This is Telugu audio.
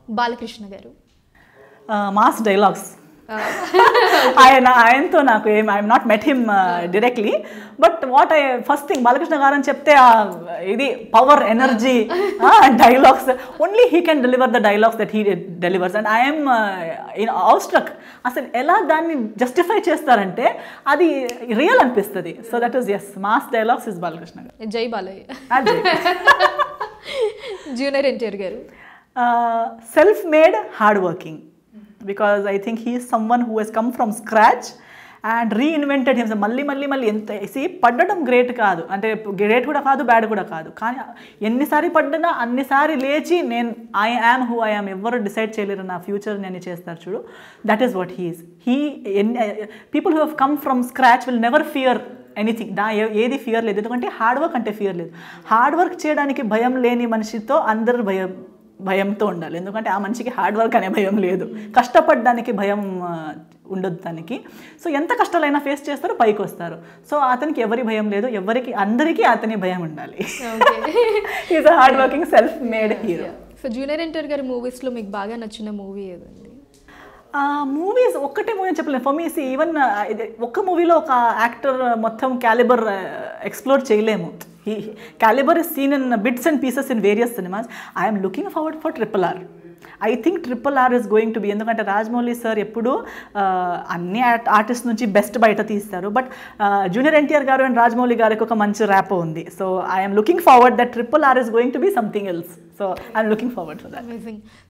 బాలకృష్ణ గారు మాస్ డైలాగ్స్ ఆయన ఆయనతో నాకు ఏం I'm not met him directly but what I first thing Balakrishna గారు అని చెప్తే ఆ ఇది power energy dialogues only he can deliver the dialogues that he delivers and I'm in awestruck అసలు ఎలా దాన్ని జస్టిఫై చేస్తారంటే అది రియల్ అనిపిస్తుంది so that is as mass dialogues is Balakrishna గారు జై బాలయ్య అదే జూనియర్ ఎన్టీఆర్ గారు self made hard working because I think he someone who Hess come from scratch and reinvented himself మళ్ళీ మళ్ళీ మళ్ళీ ఎంత సి పడ్డడం గ్రేట్ కాదు అంటే గ్రేట్ కూడా కాదు బ్యాడ్ కూడా కాదు కానీ ఎన్నిసారి పడ్డనా అన్నిసారి లేచి నేను I am who I am ఎవరు డిసైడ్ చేయలేరు నా ఫ్యూచర్ నేను చేస్తారు చూడు that is what he's he people who have come from scratch will never fear anything దా ఏ- ఏది ఫియర్ లేదు ఎందుకంటే హార్డ్ వర్క్ అంటే ఫియర్ లేదు హార్డ్ వర్క్ చేయడానికి భయం లేని మనిషితో అందరు భయం భయంతో ఉండాలి ఎందుకంటే ఆ మనిషికి హార్డ్ వర్క్ అనే భయం లేదు కష్టపడడానికి భయం ఆ, ఉండదు తనకి సో ఎంత కష్టాలైనా ఫేస్ చేస్తారో పైకి వస్తారు సో అతనికి ఎవరి భయం లేదు ఎవరికి అందరికీ అతని భయం ఉండాలి is a hard working self made hero so junior NTR గారి మూవీస్లో మీకు బాగా నచ్చిన మూవీ ఏదండి మూవీస్ ఒక్కటే మూవీ అని చెప్పలేను ఫర్ మీ ఈవెన్ ఒక్క మూవీలో ఒక యాక్టర్ మొత్తం క్యాలిబర్ ఎక్స్ప్లోర్ చేయలేము ఈ calibre is seen in bits and pieces in various cinemas I'm looking forward for triple R I think triple R is going to be ఎందుకంటే రాజమౌళి సార్ ఎప్పుడు అన్ని ఆర్టిస్ట్ నుంచి బెస్ట్ బయట తీస్తారు బట్ జూనియర్ ఎన్టీఆర్ గారు అండ్ రాజమౌళి గారికి ఒక మంచి ర్యాప్ ఉంది so I'm looking forward that triple R is going to be something else so I'm looking forward for that amazing